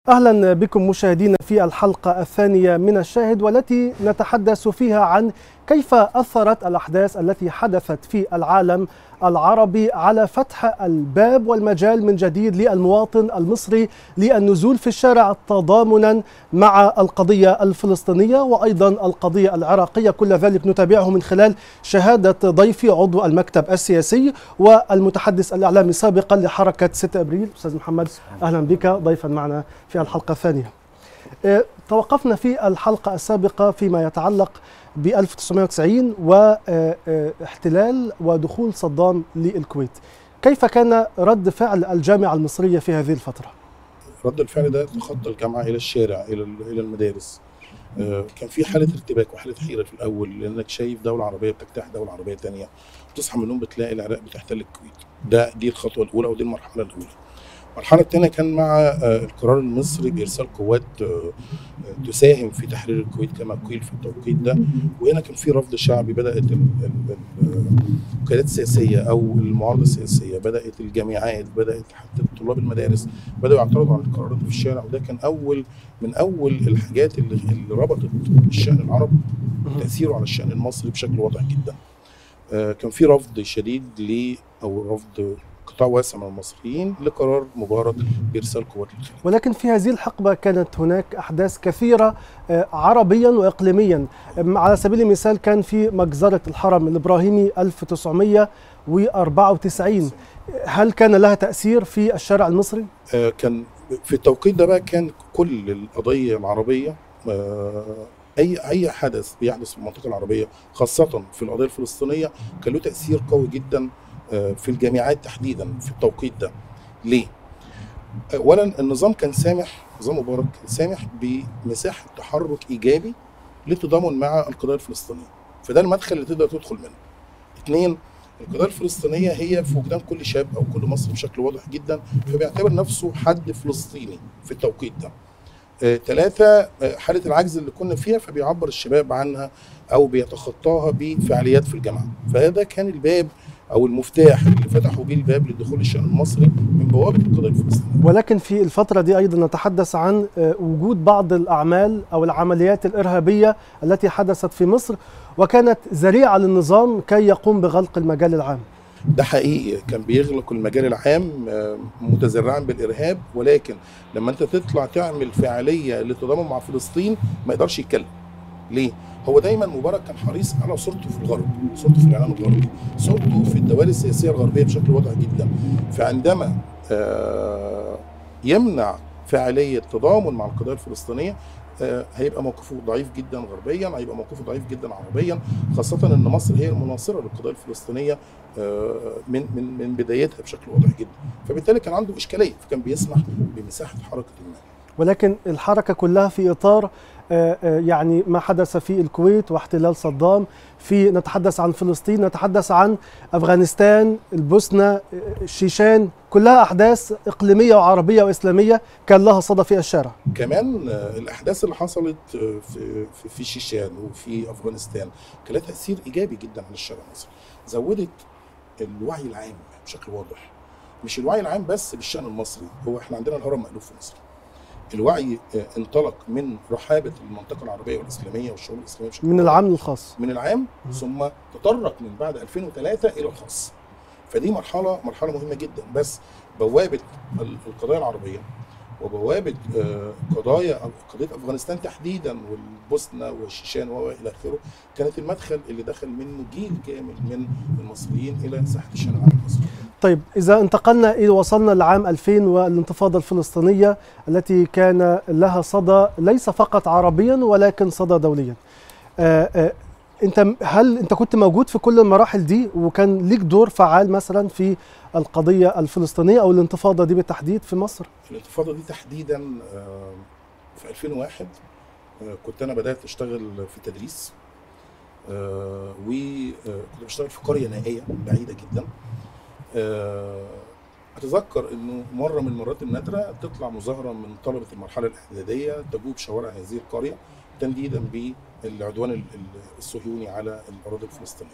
اهلا بكم مشاهدينا في الحلقه الثانيه من الشاهد والتي نتحدث فيها عن كيف اثرت الاحداث التي حدثت في العالم العربي على فتح الباب والمجال من جديد للمواطن المصري للنزول في الشارع تضامنا مع القضيه الفلسطينيه وايضا القضيه العراقيه كل ذلك نتابعه من خلال شهاده ضيفي عضو المكتب السياسي والمتحدث الاعلامي سابقا لحركه 6 ابريل استاذ محمد اهلا بك ضيفا معنا في الحلقه الثانيه. توقفنا في الحلقه السابقه فيما يتعلق ب 1990 واحتلال ودخول صدام للكويت كيف كان رد فعل الجامعة المصرية في هذه الفترة؟ رد الفعل ده تخطى الجامعة إلى الشارع إلى إلى المدارس كان في حالة ارتباك وحالة حيرة في الأول لأنك شايف دولة عربية بتجتاح دولة عربية تانية بتصحى من النوم بتلاقي العراق بتحتل الكويت ده دي الخطوة الأولى ودي المرحلة الأولى المرحلة الثانية كان مع القرار المصري بإرسال قوات تساهم في تحرير الكويت كما قيل في التوقيت ده وهنا كان في رفض شعبي بدأت الوكالات السياسية أو المعارضة السياسية بدأت الجامعات بدأت حتى طلاب المدارس بدأوا يعترضوا على القرارات في الشارع وده كان أول من أول الحاجات اللي, اللي ربطت الشأن العربي تأثيره على الشأن المصري بشكل واضح جدا كان في رفض شديد ل أو رفض قطاع واسع من المصريين لقرار مبارك بارسال قوات الخليج. ولكن في هذه الحقبه كانت هناك احداث كثيره عربيا واقليميا على سبيل المثال كان في مجزره الحرم الابراهيمي 1994 هل كان لها تاثير في الشارع المصري؟ كان في التوقيت ده بقى كان كل القضيه العربيه اي اي حدث بيحدث في المنطقه العربيه خاصه في القضيه الفلسطينيه كان له تاثير قوي جدا في الجامعات تحديدا في التوقيت ده ليه اولا النظام كان سامح نظام مبارك كان سامح بمساحه تحرك ايجابي للتضامن مع القضيه الفلسطينيه فده المدخل اللي تقدر تدخل منه اثنين القضيه الفلسطينيه هي في وجدان كل شاب او كل مصري بشكل واضح جدا فبيعتبر نفسه حد فلسطيني في التوقيت ده ثلاثة حالة العجز اللي كنا فيها فبيعبر الشباب عنها أو بيتخطاها بفعاليات في الجامعة فهذا كان الباب او المفتاح اللي فتحوا بيه الباب لدخول الشان المصري من بوابه القضيه الفلسطينيه. ولكن في الفتره دي ايضا نتحدث عن وجود بعض الاعمال او العمليات الارهابيه التي حدثت في مصر وكانت ذريعه للنظام كي يقوم بغلق المجال العام. ده حقيقي كان بيغلق المجال العام متزرعا بالارهاب ولكن لما انت تطلع تعمل فعاليه للتضامن مع فلسطين ما يقدرش يتكلم. ليه؟ هو دايما مبارك كان حريص على صورته في الغرب صورته في الاعلام الغربي صورته في الدوائر السياسيه الغربيه بشكل واضح جدا فعندما يمنع فعاليه تضامن مع القضيه الفلسطينيه هيبقى موقفه ضعيف جدا غربيا هيبقى موقفه ضعيف جدا عربيا خاصه ان مصر هي المناصره للقضيه الفلسطينيه من من من بدايتها بشكل واضح جدا فبالتالي كان عنده اشكاليه فكان بيسمح بمساحه حركه ما ولكن الحركه كلها في اطار يعني ما حدث في الكويت واحتلال صدام في نتحدث عن فلسطين نتحدث عن افغانستان البوسنه الشيشان كلها احداث اقليميه وعربيه واسلاميه كان لها صدى في الشارع كمان الاحداث اللي حصلت في في, في الشيشان وفي افغانستان كان لها تاثير ايجابي جدا على الشارع المصري زودت الوعي العام بشكل واضح مش الوعي العام بس بالشان المصري هو احنا عندنا الهرم مألوف في مصر الوعي انطلق من رحابه المنطقه العربيه والاسلاميه والشعوب الاسلاميه بشكل من العام للخاص من العام ثم تطرق من بعد 2003 الى الخاص فدي مرحله مرحله مهمه جدا بس بوابه القضايا العربيه وبوابه قضايا قضيه افغانستان تحديدا والبوسنه والشيشان والى اخره كانت المدخل اللي دخل منه جيل كامل من المصريين الى ساحه الشارع العام المصري. طيب إذا انتقلنا إلى وصلنا لعام 2000 والانتفاضة الفلسطينية التي كان لها صدى ليس فقط عربيا ولكن صدى دوليا. آآ آآ انت هل انت كنت موجود في كل المراحل دي وكان ليك دور فعال مثلا في القضيه الفلسطينيه او الانتفاضه دي بالتحديد في مصر؟ الانتفاضه دي تحديدا في 2001 كنت انا بدات اشتغل في التدريس وكنت بشتغل في قريه نائيه بعيده جدا اتذكر انه مره من مرات النادره تطلع مظاهره من طلبه المرحله الاعداديه تجوب شوارع هذه القريه تنديدا بالعدوان الصهيوني على الاراضي الفلسطينيه.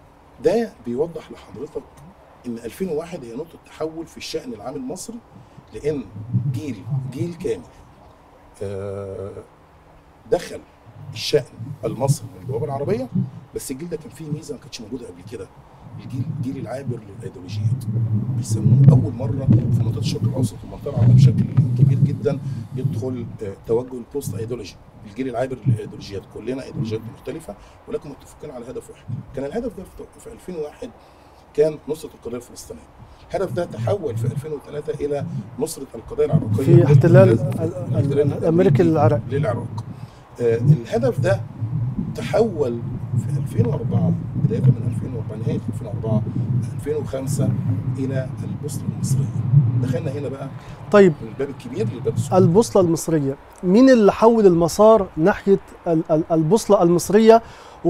ده بيوضح لحضرتك ان 2001 هي نقطه تحول في الشان العام المصري لان جيل جيل كامل آه، دخل الشأن المصري من البوابه العربيه بس الجيل ده كان فيه ميزه ما كانتش موجوده قبل كده الجيل الجيل العابر للايديولوجيات بيسموه اول مره في منطقه الشرق الاوسط والمنطقه العربيه بشكل كبير جدا يدخل آه، توجه البوست ايديولوجي الجيل العابر للايديولوجيات كلنا ايديولوجيات مختلفه ولكن متفقين على هدف واحد كان الهدف ده في- في 2001 كان نصره القضيه الفلسطينيه الهدف ده تحول في 2003 الى نصره القضيه العراقيه في احتلال لل- ال- ال- الاحتلال الامريكي للعراق للعراق آه، الهدف ده تحول في 2004 بدايه من 2004 نهايه 2004 2005 الى البوصله المصريه دخلنا هنا بقى طيب من الباب الكبير للباب الصغير البوصلة المصرية مين اللي حول المسار ناحية ال- ال- البوصلة المصرية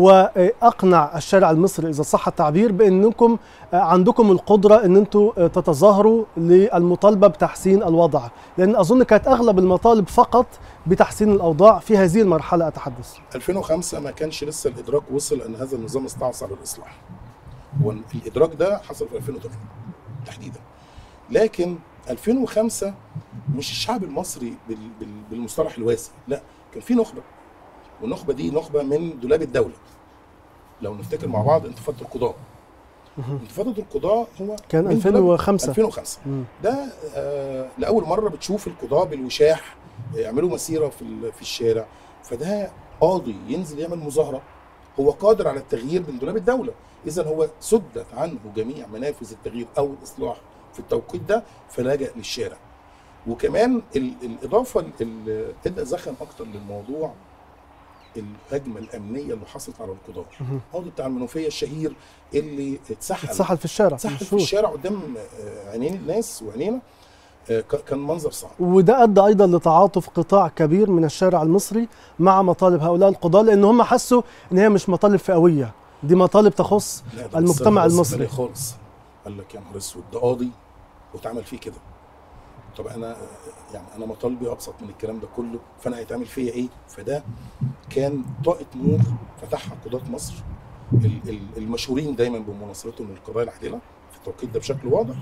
وأقنع الشارع المصري إذا صح التعبير بأنكم عندكم القدرة أن أنتم تتظاهروا للمطالبة بتحسين الوضع لأن أظن كانت أغلب المطالب فقط بتحسين الأوضاع في هذه المرحلة أتحدث 2005 ما كانش لسه الادراك وصل ان هذا النظام استعصى على الاصلاح هو الادراك ده حصل في 2008 تحديدا لكن 2005 مش الشعب المصري بال- بال- بالمصطلح الواسع لا كان في نخبه والنخبه دي نخبه من دولاب الدوله لو نفتكر مع بعض انتفاضه القضاه انتفاضه القضاه هو كان من دولاب 2005 2005 مم. ده آه لاول مره بتشوف القضاه بالوشاح يعملوا مسيره في ال- في الشارع فده قاضي ينزل يعمل مظاهره هو قادر على التغيير من دولاب الدوله اذا هو سدت عنه جميع منافذ التغيير او الاصلاح في التوقيت ده فلجأ للشارع وكمان ال- الاضافه اللي ادى زخم اكتر للموضوع الهجمه الامنيه اللي حصلت على القضاه مهم. القاضي بتاع المنوفيه الشهير اللي اتسحل اتسحل في الشارع اتسحل في مشهور. الشارع قدام آه، عينين الناس وعينينا آه، ك- كان منظر صعب وده ادى ايضا لتعاطف قطاع كبير من الشارع المصري مع مطالب هؤلاء القضاة لان هم حسوا ان هي مش مطالب فئويه دي مطالب تخص لا، ده المجتمع بص- بص المصري. تاني خالص قال لك يا نهار اسود ده قاضي واتعمل فيه كده طب انا يعني انا مطالبي ابسط من الكلام ده كله فانا هيتعمل فيا ايه فده كان طاقه نور فتحها قضاه مصر ال- ال- المشهورين دايما بمناصرتهم للقضايا العادله في التوقيت ده بشكل واضح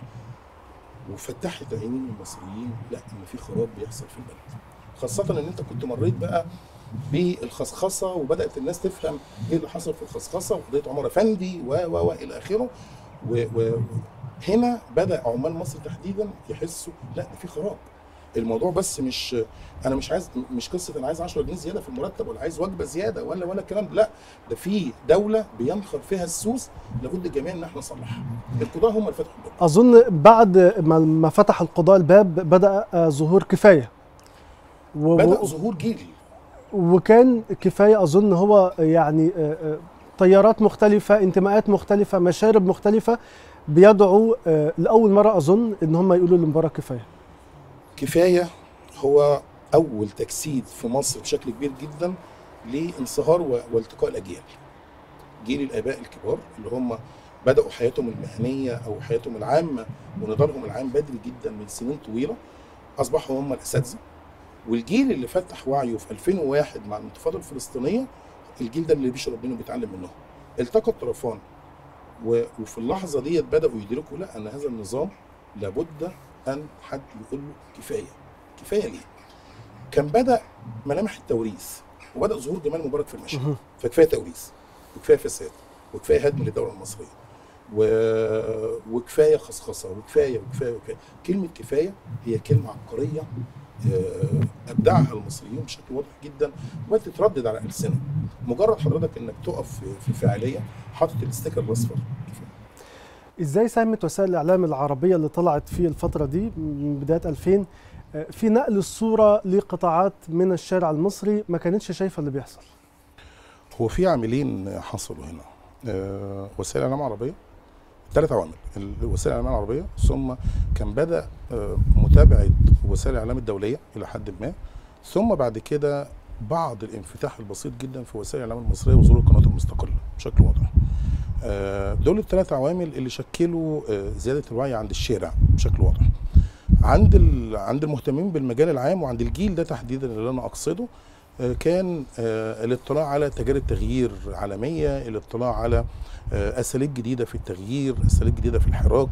وفتحت عينين المصريين لا ان في خراب بيحصل في البلد خاصه ان انت كنت مريت بقى بالخصخصه وبدات الناس تفهم ايه اللي حصل في الخصخصه وقضيه عمر افندي و و و الى اخره و- و- وهنا بدا عمال مصر تحديدا يحسوا لا ده في خراب الموضوع بس مش انا مش عايز مش قصه انا عايز 10 جنيه زياده في المرتب ولا عايز وجبه زياده ولا ولا الكلام ده لا ده في دوله بينخر فيها السوس لابد الجميع ان احنا نصلحها القضاه هم اللي فتحوا الباب اظن بعد ما ما فتح القضاء الباب بدا آه، ظهور كفايه و- بدا و- ظهور جيل وكان كفايه اظن هو يعني آه، آه، تيارات مختلفه انتماءات مختلفه مشارب مختلفه بيدعوا آه، لاول مره اظن ان هم يقولوا للمباراه كفايه كفايه هو اول تجسيد في مصر بشكل كبير جدا لانصهار و- والتقاء الاجيال جيل الاباء الكبار اللي هم بداوا حياتهم المهنيه او حياتهم العامه ونضالهم العام بدري جدا من سنين طويله اصبحوا هم الاساتذه والجيل اللي فتح وعيه في 2001 مع الانتفاضه الفلسطينيه الجيل ده اللي بيشرب منه بيتعلم منهم التقى الطرفان و- وفي اللحظه ديت بداوا يدركوا لا ان هذا النظام لابد ان حد يقول له كفايه كفايه ليه؟ كان بدا ملامح التوريث وبدا ظهور جمال مبارك في المشهد مهم. فكفايه توريث وكفايه فساد وكفايه هدم للدوله المصريه و... وكفايه خصخصه وكفايه وكفايه وكفايه كلمه كفايه هي كلمه عبقريه آه، ابدعها المصريين بشكل واضح جدا وبقت تتردد على السنه مجرد حضرتك انك تقف في- في فعاليه حاطط الاستيكر الاصفر كفايه ازاي ساهمت وسائل الاعلام العربيه اللي طلعت في الفتره دي من بدايه 2000 آه، في نقل الصوره لقطاعات من الشارع المصري ما كانتش شايفه اللي بيحصل هو في عاملين حصلوا هنا آه، وسائل الاعلام العربيه ثلاث عوامل ال- وسائل الاعلام العربيه ثم كان بدا آه، متابعه وسائل الاعلام الدوليه الى حد ما ثم بعد كده بعض الانفتاح البسيط جدا في وسائل الاعلام المصريه وظهور القنوات المستقله بشكل واضح آه، دول الثلاث عوامل اللي شكلوا آه، زياده الوعي عند الشارع بشكل واضح عند ال... عند المهتمين بالمجال العام وعند الجيل ده تحديدا اللي انا اقصده آه، كان آه، الاطلاع على تجارب تغيير عالميه الاطلاع على آه، اساليب جديده في التغيير اساليب جديده في الحراك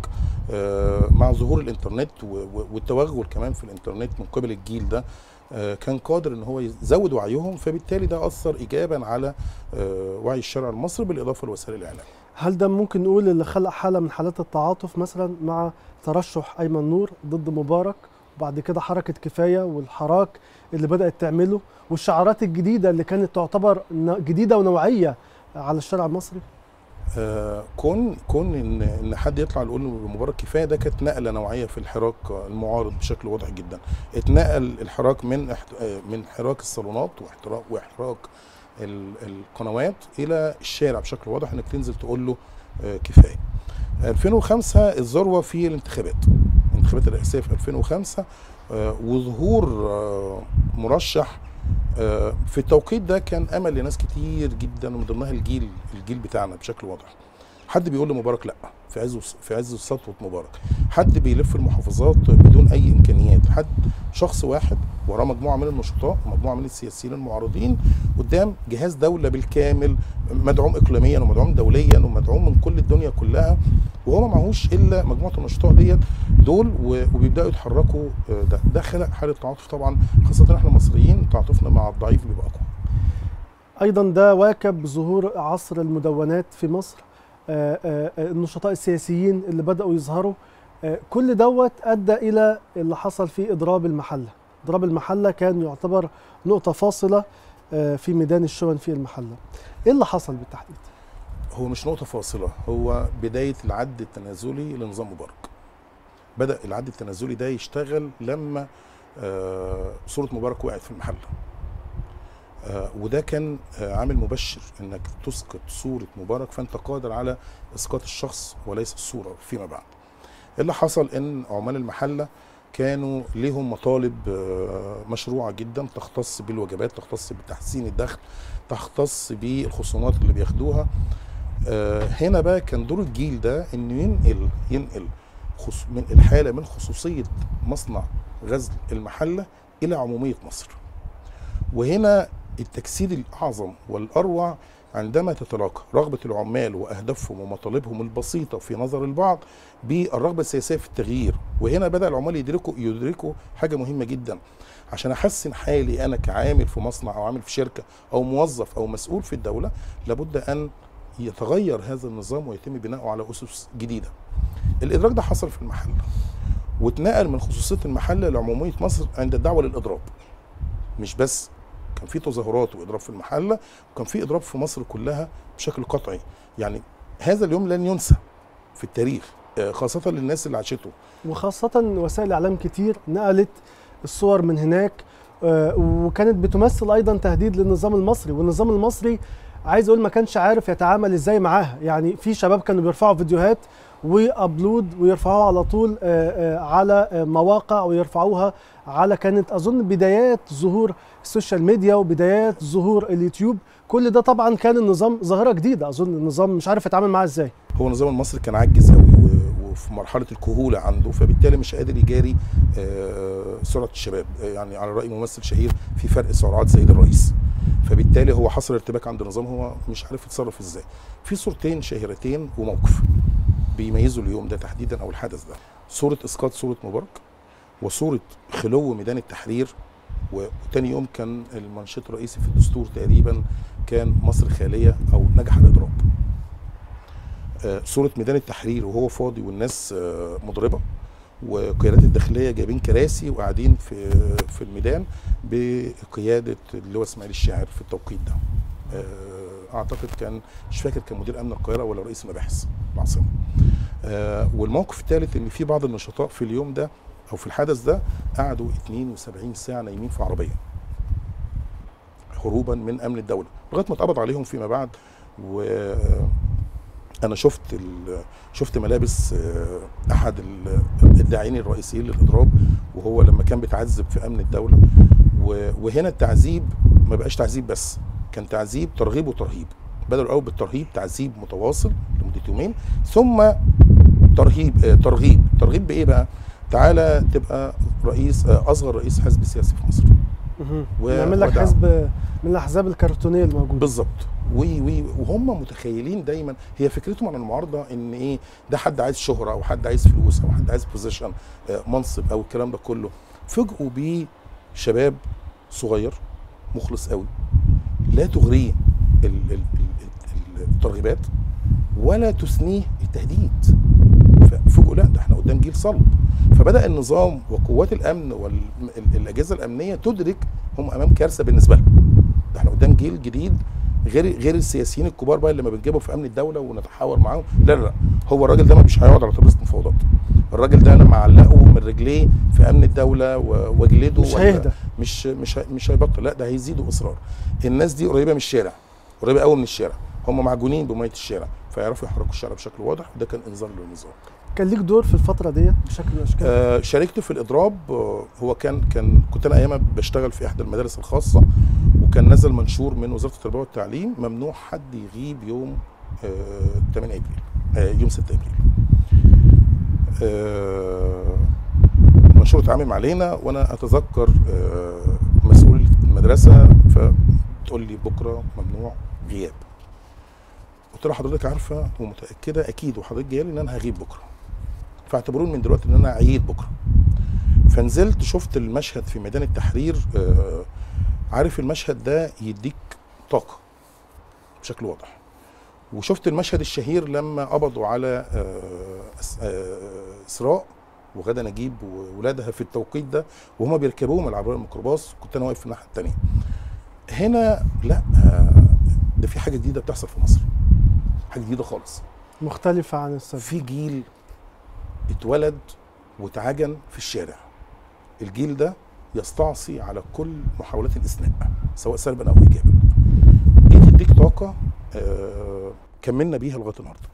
آه، مع ظهور الانترنت و- و- والتوغل كمان في الانترنت من قبل الجيل ده آه، كان قادر ان هو يزود وعيهم فبالتالي ده اثر ايجابا على آه، وعي الشارع المصري بالاضافه لوسائل الاعلام هل ده ممكن نقول اللي خلق حاله من حالات التعاطف مثلا مع ترشح ايمن نور ضد مبارك وبعد كده حركه كفايه والحراك اللي بدات تعمله والشعارات الجديده اللي كانت تعتبر ن- جديده ونوعيه على الشارع المصري آه، كون كون ان ان حد يطلع يقول مبارك كفايه ده كانت نقله نوعيه في الحراك المعارض بشكل واضح جدا اتنقل الحراك من احت- آه، من حراك الصالونات واحتراق واحراك ال- القنوات الى الشارع بشكل واضح انك تنزل تقول له آه، كفايه 2005 الذروه في الانتخابات الانتخابات الرئاسيه في 2005 آه، وظهور آه، مرشح آه، في التوقيت ده كان امل لناس كتير جدا ومن ضمنها الجيل الجيل بتاعنا بشكل واضح حد بيقول لمبارك لا في عز في عز سطوه مبارك حد بيلف المحافظات بدون اي امكانيات حد شخص واحد وراه مجموعه من النشطاء ومجموعه من السياسيين المعارضين قدام جهاز دوله بالكامل مدعوم اقليميا ومدعوم دوليا ومدعوم من كل الدنيا كلها وهو ما معهوش الا مجموعه النشطاء ديت دول و- وبيبداوا يتحركوا آه، ده ده خلق حاله تعاطف طبعا خاصه احنا المصريين تعاطفنا مع الضعيف بيبقى اقوى ايضا ده واكب ظهور عصر المدونات في مصر آه، آه، آه، النشطاء السياسيين اللي بداوا يظهروا آه، كل دوت ادى الى اللي حصل في اضراب المحله اضراب المحله كان يعتبر نقطه فاصله آه، في ميدان الشون في المحله ايه اللي حصل بالتحديد هو مش نقطة فاصلة هو بداية العد التنازلي لنظام مبارك بدأ العد التنازلي ده يشتغل لما آه، صورة مبارك وقعت في المحلة آه، وده كان آه، عامل مبشر انك تسقط صورة مبارك فانت قادر على اسقاط الشخص وليس الصورة فيما بعد اللي حصل ان عمال المحلة كانوا ليهم مطالب آه، مشروعة جدا تختص بالوجبات تختص بتحسين الدخل تختص بالخصومات اللي بياخدوها آه، هنا بقى كان دور الجيل ده انه ينقل ينقل خص من الحاله من خصوصيه مصنع غزل المحله الى عموميه مصر. وهنا التجسيد الاعظم والاروع عندما تتلاقى رغبه العمال واهدافهم ومطالبهم البسيطه في نظر البعض بالرغبه السياسيه في التغيير، وهنا بدا العمال يدركوا يدركوا حاجه مهمه جدا عشان احسن حالي انا كعامل في مصنع او عامل في شركه او موظف او مسؤول في الدوله لابد ان يتغير هذا النظام ويتم بناؤه على اسس جديده. الادراك ده حصل في المحله واتنقل من خصوصيه المحله لعموميه مصر عند الدعوه للاضراب. مش بس كان في تظاهرات واضراب في المحله وكان في اضراب في مصر كلها بشكل قطعي يعني هذا اليوم لن ينسى في التاريخ آه، خاصه للناس اللي عاشته وخاصة وسائل إعلام كتير نقلت الصور من هناك آه، وكانت بتمثل أيضا تهديد للنظام المصري والنظام المصري عايز أقول ما كانش عارف يتعامل إزاي معاها يعني في شباب كانوا بيرفعوا فيديوهات وابلود ويرفعوها على طول آه، آه، على آه، مواقع ويرفعوها على كانت اظن بدايات ظهور السوشيال ميديا وبدايات ظهور اليوتيوب كل ده طبعا كان النظام ظاهره جديده اظن النظام مش عارف يتعامل معاها ازاي هو النظام المصري كان عجز قوي و- وفي مرحله الكهوله عنده فبالتالي مش قادر يجاري آه، سرعه الشباب آه، يعني على راي ممثل شهير في فرق سرعات سيد الرئيس فبالتالي هو حصل ارتباك عند النظام هو مش عارف يتصرف ازاي في صورتين شهيرتين وموقف بيميزوا اليوم ده تحديدا او الحدث ده صوره اسقاط صوره مبارك وصوره خلو ميدان التحرير و- وتاني يوم كان المنشط الرئيسي في الدستور تقريبا كان مصر خاليه او نجح الاضراب آه، صوره ميدان التحرير وهو فاضي والناس آه، مضربه وقيادات الداخليه جايبين كراسي وقاعدين في في الميدان بقياده اللي هو اسماعيل الشاعر في التوقيت ده آه، اعتقد كان مش فاكر كان مدير امن القاهره ولا رئيس المباحث العاصمه آه، والموقف الثالث ان في بعض النشطاء في اليوم ده او في الحدث ده قعدوا 72 ساعه نايمين في عربيه هروبا من امن الدوله لغايه ما اتقبض عليهم فيما بعد و انا شفت ال- شفت ملابس آه، احد ال- الداعين الرئيسيين للاضراب وهو لما كان بيتعذب في امن الدوله و- وهنا التعذيب ما بقاش تعذيب بس كان تعذيب ترغيب وترهيب بدأوا الاول بالترهيب تعذيب متواصل لمده يومين ثم ترهيب آه، ترغيب ترغيب بايه بقى تعالى تبقى رئيس آه، اصغر رئيس حزب سياسي في مصر مهم. و- نعمل لك ودعم. حزب من الاحزاب الكرتونيه الموجوده بالظبط وي وي وهم متخيلين دايما هي فكرتهم عن المعارضه ان ايه ده حد عايز شهره او حد عايز فلوس او حد عايز بوزيشن منصب او الكلام ده كله فوجئوا بيه شباب صغير مخلص قوي لا تغريه ال- ال- ال- ال- الترغيبات ولا تثنيه التهديد ففوجئوا لا ده احنا قدام جيل صلب فبدا النظام وقوات الامن والاجهزه الامنيه تدرك هم امام كارثه بالنسبه لهم ده احنا قدام جيل جديد غير غير السياسيين الكبار بقى اللي لما بنجيبهم في امن الدوله ونتحاور معاهم لا لا لا هو الراجل ده مش هيقعد على ترابيزه مفاوضات الراجل ده لما علقه من رجليه في امن الدوله و- واجلده مش ولا- هيهدى مش مش هي- مش هيبطل لا ده هيزيدوا اصرار الناس دي قريبه من الشارع قريبه قوي من الشارع هم معجونين بميه الشارع فيعرفوا يحركوا الشارع بشكل واضح وده كان انذار للنظام كان ليك دور في الفتره ديت بشكل من الاشكال آه شاركت في الاضراب آه هو كان كان كنت انا ايامها بشتغل في احدى المدارس الخاصه وكان نزل منشور من وزاره التربيه والتعليم ممنوع حد يغيب يوم آه 8 ابريل آه يوم 6 ابريل آه المنشور اتعمم علينا وانا اتذكر آه مسؤول المدرسه فتقول لي بكره ممنوع غياب قلت لها حضرتك عارفه ومتاكده اكيد وحضرتك جايه لي ان انا هغيب بكره فاعتبروني من دلوقتي ان انا عييت بكره فنزلت شفت المشهد في ميدان التحرير آه، عارف المشهد ده يديك طاقه بشكل واضح وشفت المشهد الشهير لما قبضوا على آه، إس- آه، اسراء وغدا نجيب وولادها في التوقيت ده وهما بيركبوهم من العربيه الميكروباص كنت انا واقف في الناحيه الثانيه هنا لا آه، ده في حاجه جديده بتحصل في مصر حاجه جديده خالص مختلفه عن السابق في جيل اتولد واتعجن في الشارع الجيل ده يستعصي على كل محاولات الاثناء سواء سلبا او ايجابا دي تديك طاقه آه كملنا بيها لغايه النهارده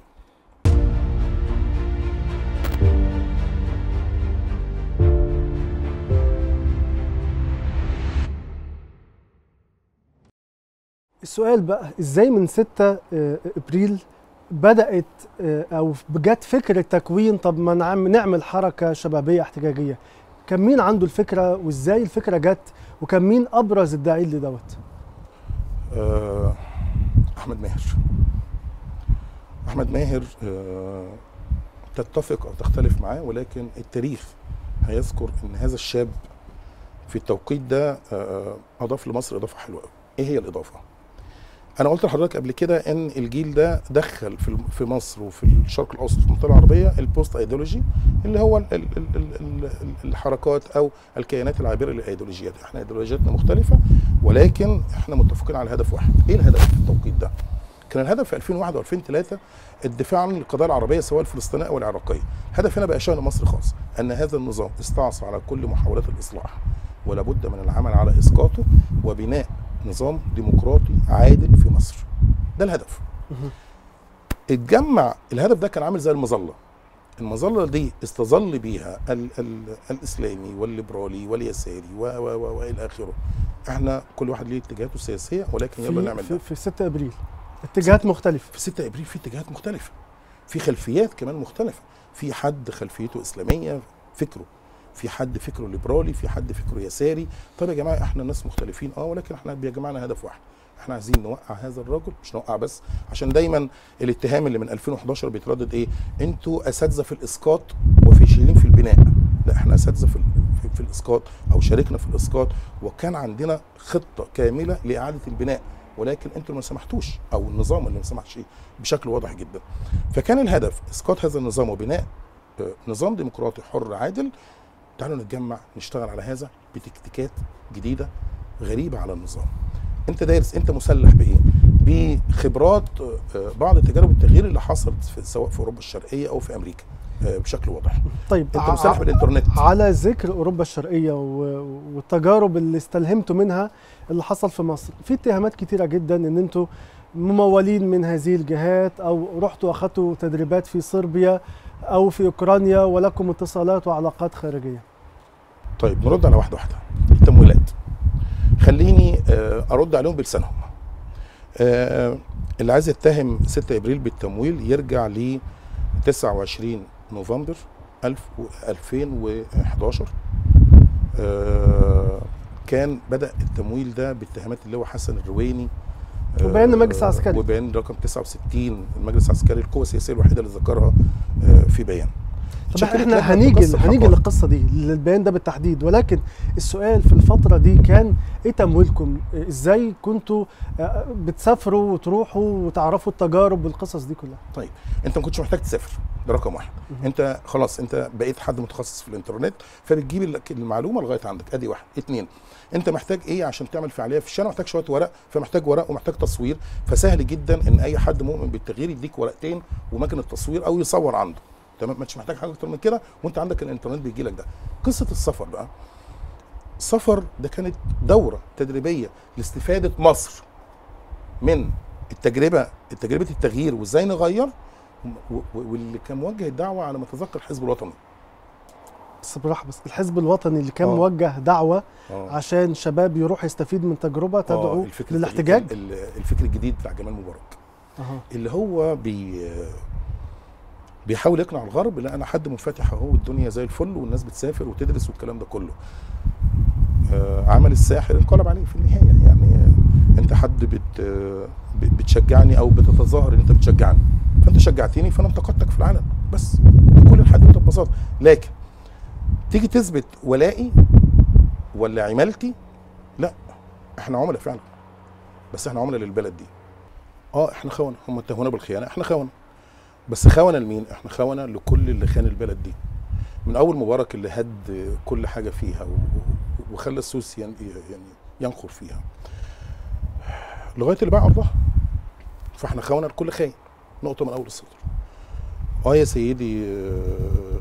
السؤال بقى ازاي من 6 آه، ابريل بدات آه، او جت فكره تكوين طب ما نعم- نعمل حركه شبابيه احتجاجيه كان مين عنده الفكره وازاي الفكره جت وكان مين ابرز الداعين لدوت آه احمد ماهر احمد ماهر آه تتفق او تختلف معاه ولكن التاريخ هيذكر ان هذا الشاب في التوقيت ده آه اضاف لمصر اضافه حلوه قوي ايه هي الاضافه انا قلت لحضرتك قبل كده ان الجيل ده دخل في الم- في مصر وفي الشرق الاوسط في المنطقه العربيه البوست ايديولوجي اللي هو ال ال ال ال ال الحركات او الكيانات العابره للايديولوجيات احنا ايديولوجياتنا مختلفه ولكن احنا متفقين على هدف واحد ايه الهدف في التوقيت ده كان الهدف في 2001 و2003 الدفاع عن القضايا العربيه سواء الفلسطينيه او العراقيه الهدف هنا بقى شان مصر خاص ان هذا النظام استعصى على كل محاولات الاصلاح ولا بد من العمل على اسقاطه وبناء نظام ديمقراطي عادل في مصر ده الهدف مهم. اتجمع الهدف ده كان عامل زي المظله المظله دي استظل بيها ال ال الاسلامي والليبرالي واليساري و و و والى اخره احنا كل واحد ليه اتجاهاته السياسيه ولكن يلا في, نعمل في, ده في 6 ابريل اتجاهات مختلفه في 6 ابريل في اتجاهات مختلفه في خلفيات كمان مختلفه في حد خلفيته اسلاميه فكره في حد فكره ليبرالي في حد فكره يساري طب يا جماعه احنا ناس مختلفين اه ولكن احنا بيجمعنا هدف واحد احنا عايزين نوقع هذا الرجل مش نوقع بس عشان دايما الاتهام اللي من 2011 بيتردد ايه انتوا اساتذه في الاسقاط وفاشلين في البناء لا احنا اساتذه في, في, في الاسقاط او شاركنا في الاسقاط وكان عندنا خطه كامله لاعاده البناء ولكن انتوا اللي ما سمحتوش او النظام اللي ما سمحش بشكل واضح جدا فكان الهدف اسقاط هذا النظام وبناء آه، نظام ديمقراطي حر عادل تعالوا نتجمع نشتغل على هذا بتكتيكات جديده غريبه على النظام انت دارس انت مسلح بايه بخبرات آه، بعض تجارب التغيير اللي حصلت في سواء في اوروبا الشرقيه او في امريكا آه، بشكل واضح طيب انت ع- مسلح بالانترنت على ذكر اوروبا الشرقيه و- والتجارب اللي استلهمتوا منها اللي حصل في مصر في اتهامات كتيره جدا ان انتوا ممولين من هذه الجهات او رحتوا اخذتوا تدريبات في صربيا او في اوكرانيا ولكم اتصالات وعلاقات خارجيه طيب نرد على واحده واحده التمويلات خليني آه، ارد عليهم بلسانهم آه، اللي عايز يتهم 6 ابريل بالتمويل يرجع ل 29 نوفمبر 1000 و- 2011 آه، كان بدا التمويل ده باتهامات اللي هو حسن الرويني وبيان آه، المجلس العسكري. وبيان رقم 69 المجلس العسكري القوة السياسية الوحيدة اللي ذكرها آه، في بيان طب شكلت احنا لجنة هنيجي تقصي هنيجي الحقائق. للقصه دي للبيان ده بالتحديد ولكن السؤال في الفتره دي كان ايه تمويلكم ازاي كنتوا آه، بتسافروا وتروحوا وتعرفوا التجارب والقصص دي كلها طيب انت ما كنتش محتاج تسافر ده رقم واحد مهم. انت خلاص انت بقيت حد متخصص في الانترنت فبتجيب ال- المعلومه لغايه عندك ادي واحد اتنين انت محتاج ايه عشان تعمل فعاليه في الشارع محتاج شويه ورق فمحتاج ورق ومحتاج تصوير فسهل جدا ان اي حد مؤمن بالتغيير يديك ورقتين ومكنه تصوير او يصور عنده تمام مش محتاج حاجه اكتر من كده وانت عندك الانترنت بيجي لك ده قصه السفر بقى السفر ده كانت دوره تدريبيه لاستفاده مصر من التجربه تجربه التغيير وازاي نغير و- و- واللي كان موجه الدعوه على ما اتذكر الحزب الوطني بس براحه بس الحزب الوطني اللي كان آه. موجه دعوه اه عشان شباب يروح يستفيد من تجربه تدعو الفكر للاحتجاج ال- ال- الفكر الجديد بتاع جمال مبارك أها. اللي هو بي بيحاول يقنع الغرب لا انا حد منفتح اهو الدنيا زي الفل والناس بتسافر وتدرس والكلام ده كله آه، عمل الساحر انقلب عليه في النهايه يعني آه، انت حد بت آه، ب- بتشجعني او بتتظاهر ان انت بتشجعني فانت شجعتني فانا انتقدتك في العلن بس بكل الحدود ببساطه لكن تيجي تثبت ولائي ولا عمالتي لا احنا عملاء فعلا بس احنا عملاء للبلد دي اه احنا خونه هم اتهمونا بالخيانه احنا خونه بس خونه لمين احنا خونه لكل اللي خان البلد دي من اول مبارك اللي هد كل حاجه فيها و- وخلى السوس ين- يعني ينخر فيها لغايه اللي باع ارضها فاحنا خونه لكل خاين نقطه من اول السطر اه يا سيدي آه،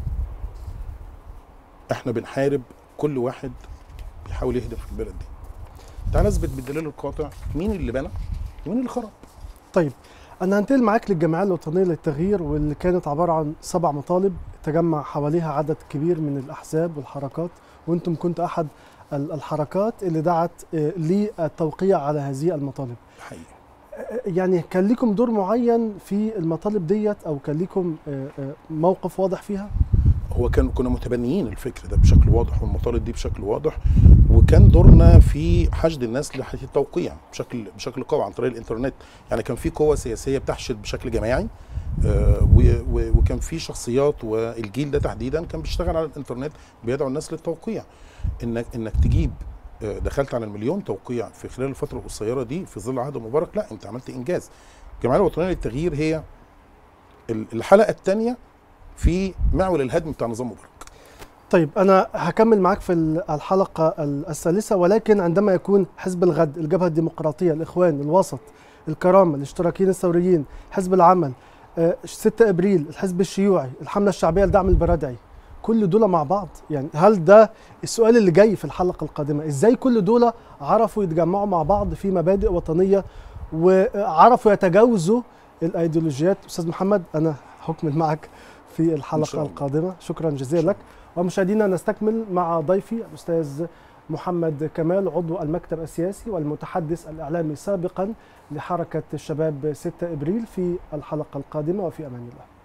احنا بنحارب كل واحد بيحاول يهدم في البلد دي تعال نثبت بالدليل القاطع مين اللي بنى ومين اللي خرب طيب انا هنتقل معاك للجمعيه الوطنيه للتغيير واللي كانت عباره عن سبع مطالب تجمع حواليها عدد كبير من الاحزاب والحركات وانتم كنت احد ال- الحركات اللي دعت آه، للتوقيع على هذه المطالب حقيقي آه، يعني كان لكم دور معين في المطالب ديت او كان لكم آه، آه، موقف واضح فيها هو كان كنا متبنيين الفكر ده بشكل واضح والمطالب دي بشكل واضح وكان دورنا في حشد الناس لحيث التوقيع بشكل بشكل قوي عن طريق الانترنت يعني كان في قوة سياسية بتحشد بشكل جماعي آه، و- و- وكان في شخصيات والجيل ده تحديدا كان بيشتغل على الانترنت بيدعو الناس للتوقيع انك انك تجيب آه، دخلت على المليون توقيع في خلال الفترة القصيرة دي في ظل عهد مبارك لا انت عملت انجاز الجمعية الوطنية للتغيير هي ال- الحلقة الثانية في معول الهدم بتاع نظام مبارك طيب انا هكمل معاك في ال- الحلقه ال- الثالثه ولكن عندما يكون حزب الغد الجبهه الديمقراطيه الاخوان الوسط الكرامه الاشتراكيين الثوريين حزب العمل آه، 6 ابريل الحزب الشيوعي الحمله الشعبيه لدعم البرادعي كل دول مع بعض يعني هل ده السؤال اللي جاي في الحلقه القادمه ازاي كل دول عرفوا يتجمعوا مع بعض في مبادئ وطنيه وعرفوا يتجاوزوا الايديولوجيات استاذ محمد انا هكمل معك في إن الحلقه شاء الله. القادمه شكرا جزيلا لك ومشاهدينا نستكمل مع ضيفي الاستاذ محمد كمال عضو المكتب السياسي والمتحدث الاعلامي سابقا لحركه الشباب 6 ابريل في الحلقه القادمه وفي امان الله